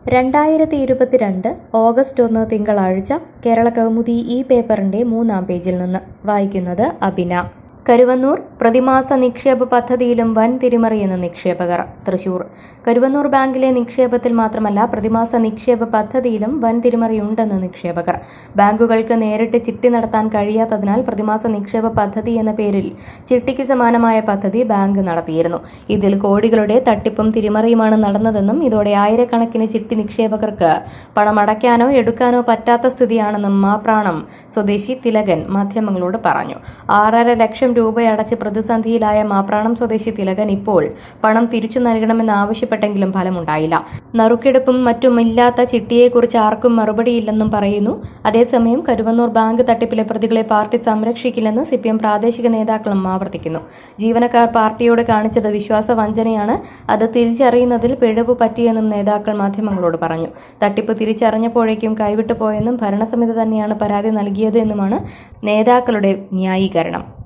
രണ്ടായിരത്തി ഇരുപത്തിരണ്ട് ഓഗസ്റ്റ് ഒന്ന് തിങ്കളാഴ്ച കേരള കൗമുദി ഈ പേപ്പറിന്റെ മൂന്നാം പേജിൽ നിന്ന് വായിക്കുന്നത് അബിന കരുവന്നൂർ പ്രതിമാസ നിക്ഷേപ പദ്ധതിയിലും വൻ തിരിമറിയെന്ന് നിക്ഷേപകർ തൃശൂർ കരുവന്നൂർ ബാങ്കിലെ നിക്ഷേപത്തിൽ മാത്രമല്ല പ്രതിമാസ നിക്ഷേപ പദ്ധതിയിലും വൻ തിരിമറിയുണ്ടെന്ന് നിക്ഷേപകർ ബാങ്കുകൾക്ക് നേരിട്ട് ചിട്ടി നടത്താൻ കഴിയാത്തതിനാൽ പ്രതിമാസ നിക്ഷേപ പദ്ധതി എന്ന പേരിൽ ചിട്ടിക്ക് സമാനമായ പദ്ധതി ബാങ്ക് നടത്തിയിരുന്നു ഇതിൽ കോടികളുടെ തട്ടിപ്പും തിരിമറിയുമാണ് നടന്നതെന്നും ഇതോടെ ആയിരക്കണക്കിന് ചിട്ടി നിക്ഷേപകർക്ക് പണം അടയ്ക്കാനോ എടുക്കാനോ പറ്റാത്ത സ്ഥിതിയാണെന്നും മാപ്രാണം സ്വദേശി തിലകൻ മാധ്യമങ്ങളോട് പറഞ്ഞു ആറര ലക്ഷം രൂപയടച്ച് പ്രതിസന്ധിയിലായ മാപ്രാണം സ്വദേശി തിലകൻ ഇപ്പോൾ പണം തിരിച്ചു നൽകണമെന്ന് ആവശ്യപ്പെട്ടെങ്കിലും ഫലമുണ്ടായില്ല നറുക്കെടുപ്പും മറ്റുമില്ലാത്ത ചിട്ടിയെക്കുറിച്ച് ആർക്കും മറുപടിയില്ലെന്നും പറയുന്നു അതേസമയം കരുവന്നൂർ ബാങ്ക് തട്ടിപ്പിലെ പ്രതികളെ പാർട്ടി സംരക്ഷിക്കില്ലെന്ന് സിപിഎം പ്രാദേശിക നേതാക്കളും ആവർത്തിക്കുന്നു ജീവനക്കാർ പാർട്ടിയോട് കാണിച്ചത് വിശ്വാസവഞ്ചനയാണ് അത് തിരിച്ചറിയുന്നതിൽ പിഴവ് പറ്റിയെന്നും നേതാക്കൾ മാധ്യമങ്ങളോട് പറഞ്ഞു തട്ടിപ്പ് തിരിച്ചറിഞ്ഞപ്പോഴേക്കും കൈവിട്ടു പോയെന്നും ഭരണസമിതി തന്നെയാണ് പരാതി നൽകിയത് എന്നുമാണ് നേതാക്കളുടെ ന്യായീകരണം